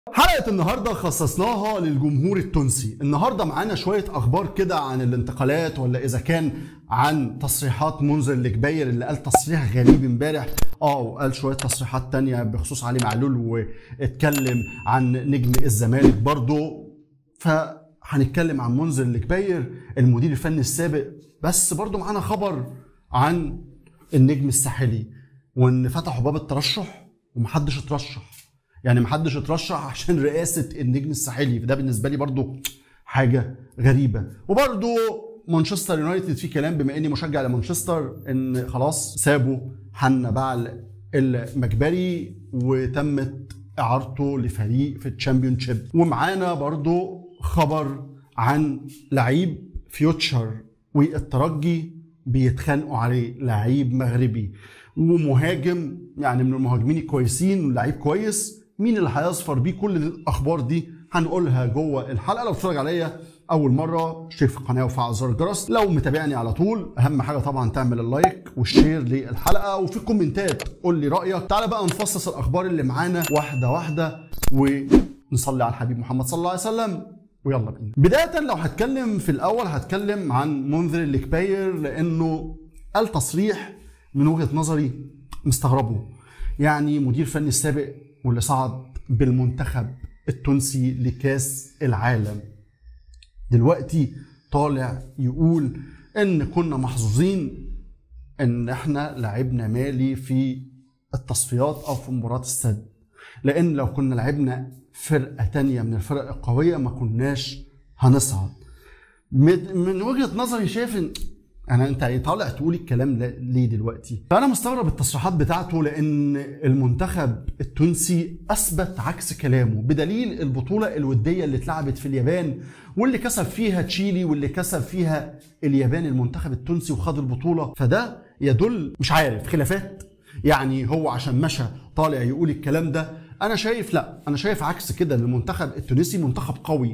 حلقة النهاردة خصصناها للجمهور التونسي النهاردة معانا شوية أخبار كده عن الانتقالات ولا إذا كان عن تصريحات منذر الكبير اللي قال تصريح غريب امبارح اه وقال شوية تصريحات تانية بخصوص علي معلول واتكلم عن نجم الزمالك برضه فهنتكلم عن منذر الكبير المدير الفني السابق بس برضه معانا خبر عن النجم الساحلي وان فتحوا باب الترشح ومحدش اترشح يعني محدش اترشح عشان رئاسه النجم الساحلي فده بالنسبه لي برضو حاجه غريبه وبرضو مانشستر يونايتد في كلام بما اني مشجع لمانشستر ان خلاص سابوا حنا بعل المجبري وتمت اعارته لفريق في الشامبيونشيب ومعانا برضو خبر عن لعيب فيوتشر والترجي بيتخانقوا عليه لعيب مغربي ومهاجم يعني من المهاجمين الكويسين لعيب كويس مين اللي هيظفر بيه كل الاخبار دي هنقولها جوه الحلقه لو بتتفرج عليا اول مره اشترك في القناه وفعل زر الجرس لو متابعني على طول اهم حاجه طبعا تعمل اللايك والشير للحلقه وفي الكومنتات قول لي رايك تعالى بقى نفصص الاخبار اللي معانا واحده واحده ونصلي على الحبيب محمد صلى الله عليه وسلم ويلا بينا بدايه لو هتكلم في الاول هتكلم عن منذر الكبير لانه قال تصريح من وجهه نظري مستغربه يعني مدير فني السابق واللي صعد بالمنتخب التونسي لكاس العالم دلوقتي طالع يقول ان كنا محظوظين ان احنا لعبنا مالي في التصفيات او في مباراة السد لان لو كنا لعبنا فرقة تانية من الفرق القوية ما كناش هنصعد من وجهة نظري شايف ان انا انت طالع تقول الكلام ليه دلوقتي فانا مستغرب التصريحات بتاعته لان المنتخب التونسي اثبت عكس كلامه بدليل البطوله الوديه اللي اتلعبت في اليابان واللي كسب فيها تشيلي واللي كسب فيها اليابان المنتخب التونسي وخد البطوله فده يدل مش عارف خلافات يعني هو عشان مشى طالع يقول الكلام ده انا شايف لا انا شايف عكس كده ان المنتخب التونسي منتخب قوي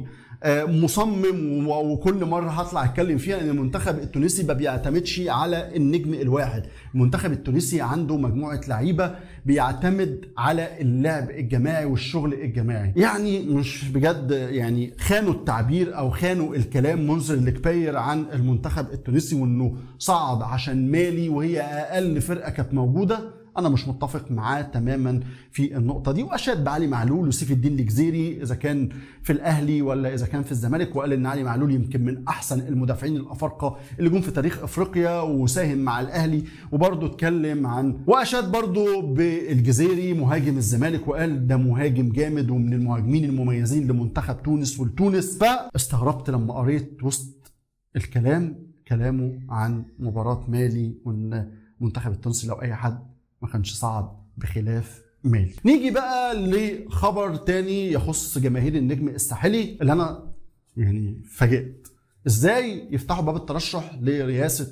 مصمم وكل مره هطلع اتكلم فيها ان المنتخب التونسي ما بيعتمدش على النجم الواحد المنتخب التونسي عنده مجموعه لعيبه بيعتمد على اللعب الجماعي والشغل الجماعي يعني مش بجد يعني خانوا التعبير او خانوا الكلام منذر الكبير عن المنتخب التونسي وانه صعد عشان مالي وهي اقل فرقه كانت موجوده انا مش متفق معاه تماما في النقطه دي واشاد بعلي معلول وسيف الدين الجزيري اذا كان في الاهلي ولا اذا كان في الزمالك وقال ان علي معلول يمكن من احسن المدافعين الافارقه اللي جم في تاريخ افريقيا وساهم مع الاهلي وبرضه اتكلم عن واشاد برضه بالجزيري مهاجم الزمالك وقال ده مهاجم جامد ومن المهاجمين المميزين لمنتخب تونس ولتونس فاستغربت لما قريت وسط الكلام كلامه عن مباراه مالي وان المنتخب التونسي لو اي حد ما كانش صعد بخلاف مالي نيجي بقى لخبر تاني يخص جماهير النجم الساحلي اللي انا يعني فاجئت ازاي يفتحوا باب الترشح لرئاسه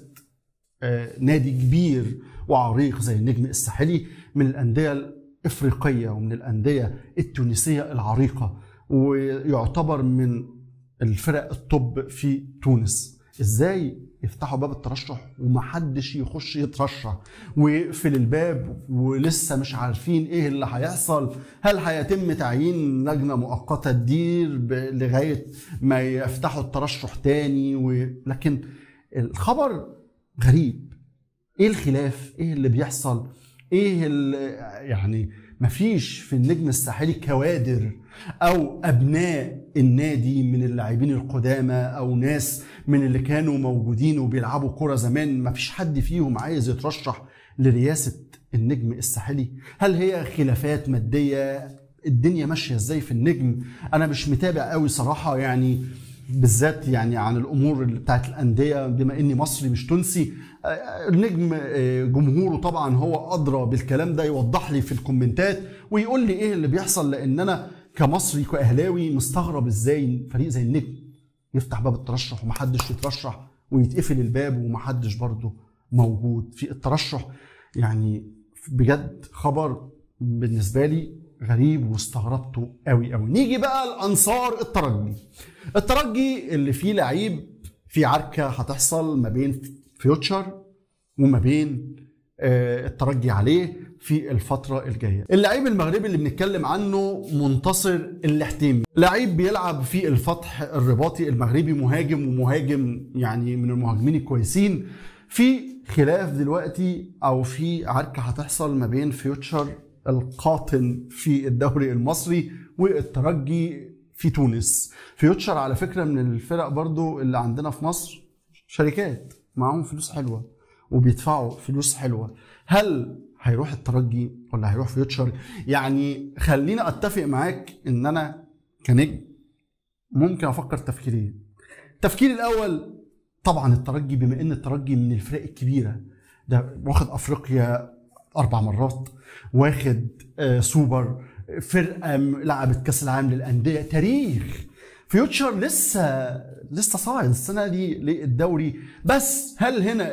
نادي كبير وعريق زي النجم الساحلي من الانديه الافريقيه ومن الانديه التونسيه العريقه ويعتبر من الفرق الطب في تونس ازاي يفتحوا باب الترشح ومحدش يخش يترشح ويقفل الباب ولسه مش عارفين ايه اللي هيحصل هل هيتم تعيين لجنه مؤقته تدير لغايه ما يفتحوا الترشح تاني و... لكن الخبر غريب ايه الخلاف ايه اللي بيحصل ايه اللي يعني مفيش في النجم الساحلي كوادر او ابناء النادي من اللاعبين القدامى او ناس من اللي كانوا موجودين وبيلعبوا كرة زمان مفيش حد فيهم عايز يترشح لرئاسة النجم الساحلي هل هي خلافات مادية الدنيا ماشية ازاي في النجم انا مش متابع قوي صراحة يعني بالذات يعني عن الامور بتاعت الانديه بما اني مصري مش تونسي النجم جمهوره طبعا هو ادرى بالكلام ده يوضح لي في الكومنتات ويقول لي ايه اللي بيحصل لان انا كمصري كاهلاوي مستغرب ازاي فريق زي النجم يفتح باب الترشح ومحدش يترشح ويتقفل الباب ومحدش برضه موجود في الترشح يعني بجد خبر بالنسبه لي غريب واستغربته قوي قوي نيجي بقى الانصار الترجي الترجي اللي فيه لعيب في عركه هتحصل ما بين فيوتشر وما بين الترجي عليه في الفترة الجاية اللعيب المغربي اللي بنتكلم عنه منتصر اللحتيمي لعيب بيلعب في الفتح الرباطي المغربي مهاجم ومهاجم يعني من المهاجمين الكويسين في خلاف دلوقتي او في عركة هتحصل ما بين فيوتشر القاطن في الدوري المصري والترجي في تونس فيوتشر على فكرة من الفرق برضو اللي عندنا في مصر شركات معاهم فلوس حلوة وبيدفعوا فلوس حلوة هل هيروح الترجي ولا هيروح فيوتشر يعني خليني اتفق معاك ان انا كنجم ممكن افكر تفكيرين التفكير الاول طبعا الترجي بما ان الترجي من الفرق الكبيره ده واخد افريقيا اربع مرات واخد آه سوبر فرقه لعبت كاس العالم للانديه تاريخ فيوتشر لسه لسه صاعد السنه دي للدوري بس هل هنا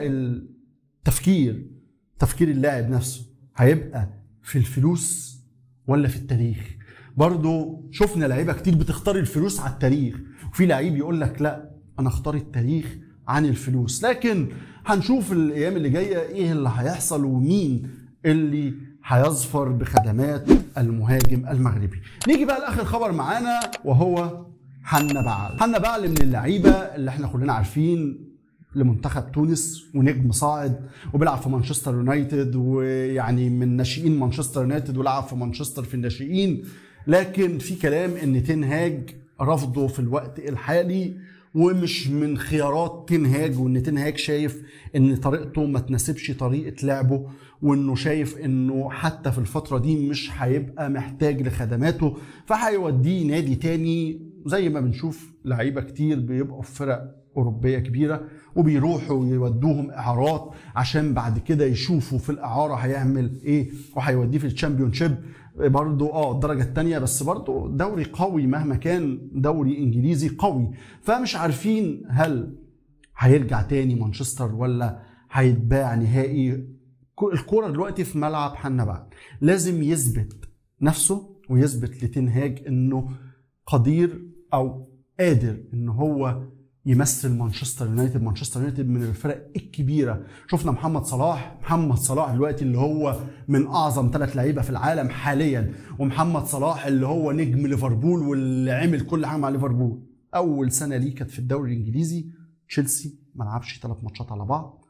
التفكير تفكير اللاعب نفسه هيبقى في الفلوس ولا في التاريخ برضو شفنا لعيبه كتير بتختار الفلوس على التاريخ وفي لعيب يقول لك لا انا اختار التاريخ عن الفلوس لكن هنشوف الايام اللي جايه ايه اللي هيحصل ومين اللي هيظفر بخدمات المهاجم المغربي نيجي بقى لاخر خبر معانا وهو حنا بعل حنا بعل من اللعيبه اللي احنا كلنا عارفين لمنتخب تونس ونجم صاعد وبيلعب في مانشستر يونايتد ويعني من ناشئين مانشستر يونايتد ولعب في مانشستر في الناشئين لكن في كلام ان تنهاج رفضه في الوقت الحالي ومش من خيارات تنهاج وان تنهاج شايف ان طريقته ما تناسبش طريقه لعبه وانه شايف انه حتى في الفتره دي مش هيبقى محتاج لخدماته فهيوديه نادي تاني زي ما بنشوف لعيبه كتير بيبقوا في فرق اوروبيه كبيره وبيروحوا يودوهم اعارات عشان بعد كده يشوفوا في الاعاره هيعمل ايه وهيوديه في الشامبيون شيب برضه اه الدرجه الثانيه بس برضه دوري قوي مهما كان دوري انجليزي قوي فمش عارفين هل هيرجع تاني مانشستر ولا هيتباع نهائي الكوره دلوقتي في ملعب حنا بعد لازم يثبت نفسه ويثبت لتنهاج انه قدير او قادر ان هو يمثل مانشستر يونايتد مانشستر يونايتد من الفرق الكبيره شفنا محمد صلاح محمد صلاح دلوقتي اللي هو من اعظم ثلاث لعيبه في العالم حاليا ومحمد صلاح اللي هو نجم ليفربول واللي عمل كل حاجه مع ليفربول اول سنه ليه كانت في الدوري الانجليزي تشيلسي ما لعبش ثلاث ماتشات على بعض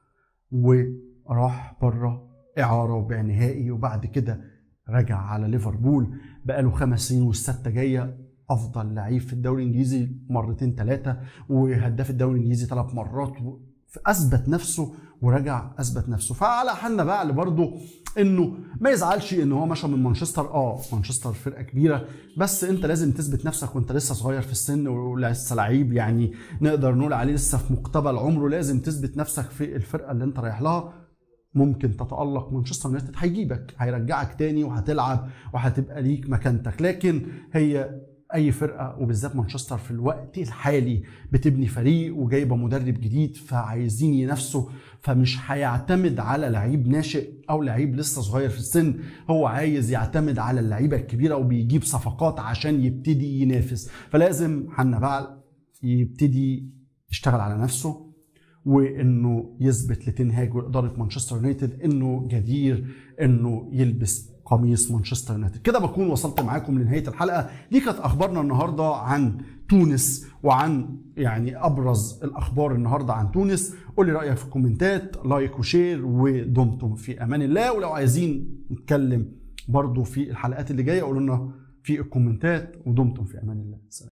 وراح بره اعاره وبيع نهائي وبعد كده رجع على ليفربول بقاله خمس سنين والسته جايه افضل لعيب في الدوري الانجليزي مرتين ثلاثه وهداف الدوري الانجليزي ثلاث مرات اثبت نفسه ورجع اثبت نفسه فعلى حنا بعل برضه انه ما يزعلش ان هو مشى من مانشستر اه مانشستر فرقه كبيره بس انت لازم تثبت نفسك وانت لسه صغير في السن ولسه لعيب يعني نقدر نقول عليه لسه في مقتبل عمره لازم تثبت نفسك في الفرقه اللي انت رايح لها ممكن تتألق مانشستر يونايتد هيجيبك هيرجعك تاني وهتلعب وهتبقى ليك مكانتك لكن هي اي فرقه وبالذات مانشستر في الوقت الحالي بتبني فريق وجايبه مدرب جديد فعايزين ينافسوا فمش هيعتمد على لعيب ناشئ او لعيب لسه صغير في السن هو عايز يعتمد على اللعيبه الكبيره وبيجيب صفقات عشان يبتدي ينافس فلازم حنا بعل يبتدي يشتغل على نفسه وانه يثبت لتنهاج واداره مانشستر يونايتد انه جدير انه يلبس قميص مانشستر يونايتد كده بكون وصلت معاكم لنهايه الحلقه دي كانت اخبارنا النهارده عن تونس وعن يعني ابرز الاخبار النهارده عن تونس قول لي رايك في الكومنتات لايك وشير ودمتم في امان الله ولو عايزين نتكلم برضو في الحلقات اللي جايه قولوا لنا في الكومنتات ودمتم في امان الله سلام.